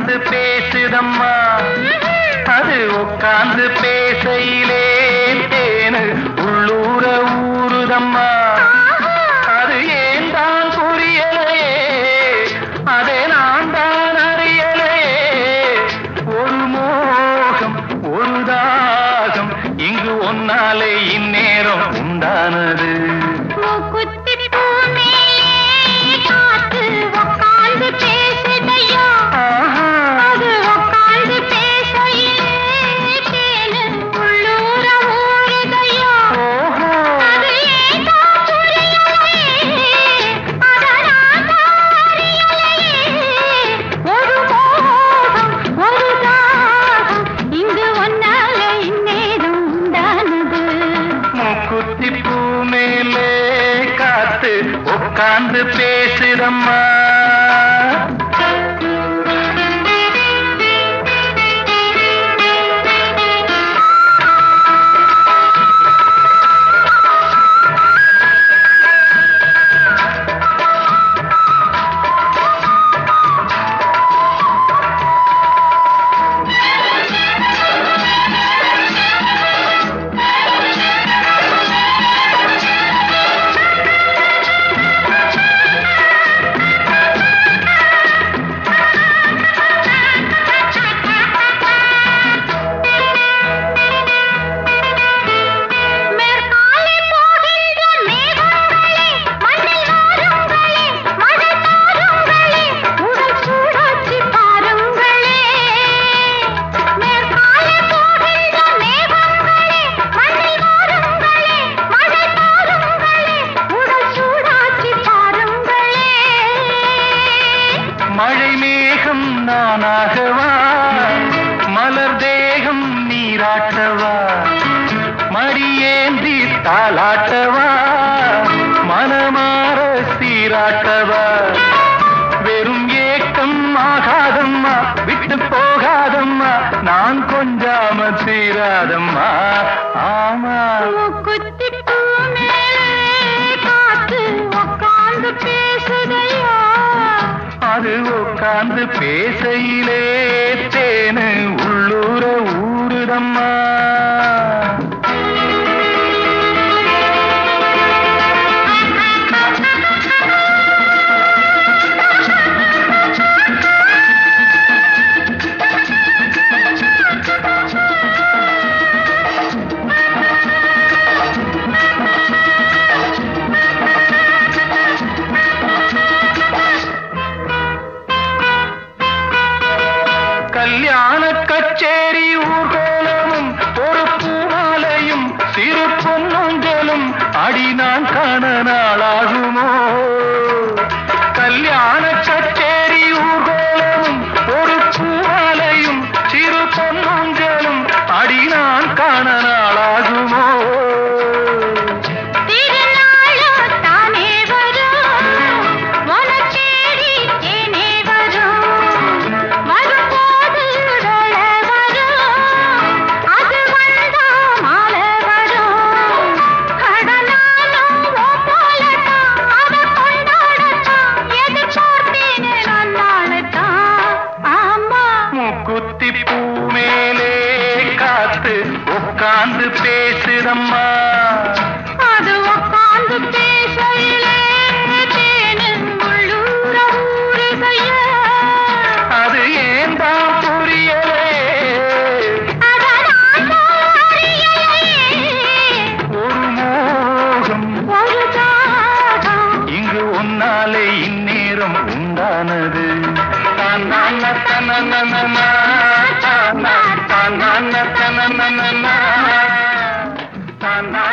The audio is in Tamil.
உட்கார்ந்து பேசுதம்மா அது உட்கார்ந்து பேசையிலே தேனு உள்ளூர ஊறுதம்மா அது ஏன் தான் புரியலையே அதை நான் தான் அறியலையே ஒரு மோகம் ஒரு தாகம் இங்கு ஒன்னாலே இந்நேரம் உண்டானது மூக்குத்தி பூ மேலே காத்து உட்கார்ந்து பேசுதையா ஆஹா. அது உட்கார்ந்து பேசையிலே தேனு உள்ளூர ஊறுதையா ஓஹோ. அது ஏதோ புரியலையே அதனால் தான் அறியலையே ஒரு மோகம் ஒரு தாகம் இங்கு ஒன்னால இந்நேரம் உண்டானது மூக்குத்தி பூ மேலே காத்து உட்கார்ந்து பேசுதம்மா மேற்காலே போகின்ற மேகங்களே மண்ணில் வாருங்களே மழை தாருங்களே உடல் சூடாச்சி பாருங்களே மேற்காலே போகின்ற மேகங்களே மண்ணில் வாருங்களே மழை தாருங்களே உடல் சூடாச்சி பாருங்களே மழை மேகம் நானாகவா மலர் தேகம் நீராட்டவா மடியேந்தி தாளாட்டவா மனமாற சீராட்டவா வெறும் ஏக்கம் ஆகாதம்மா விட்டு போகாதம்மா நான் கொஞ்சாம தீராதம்மா ஆமா மூக்குத்தி பூ மேலே காத்து உட்கார்ந்து பேசுதையா அது உட்கார்ந்து பேசையிலே தேனு உள்ளூர ஊருதம்மா கல்யாண கச்சேரி ஊர்கோலமும் ஒரு பூமாலையும் சிறு பொன்னொஞ்சலும் அடி நான் காண நாளாகுமோ கல்யாண கச்சேரி ஊர்கோலமும் ஒரு பூமாலையும் சிறு பொன்னொஞ்சலும் அடி நான் காண நாளாகுமோ திருநாளோ தானே வரும் உனக்கேடி தேனே வரும் வரும்போது வேளை வரும் அது வந்தா மாலை வரும் கடனாலும் உன் போலத்தான் அதை கொண்டாடத்தான் எதிர்பார்த்தேனே நான் நாளைத்தான் ஆமா முக்குத்தி பூ மேலே காத்து உட்கார்ந்து பேசுதம்மா அது உட்கார்ந்து பேசையிலே தேனு உள்ளூர ஊறுகையா அது ஏன் தான் புரியலே அதனால் அறியலையே ஒரு மோகம் ஒரு தாகம் இங்கு ஒன்னாலே இந்நேரம் உண்டானது தான் நான் தனனனா தான் நான் தனனனா தான் நான்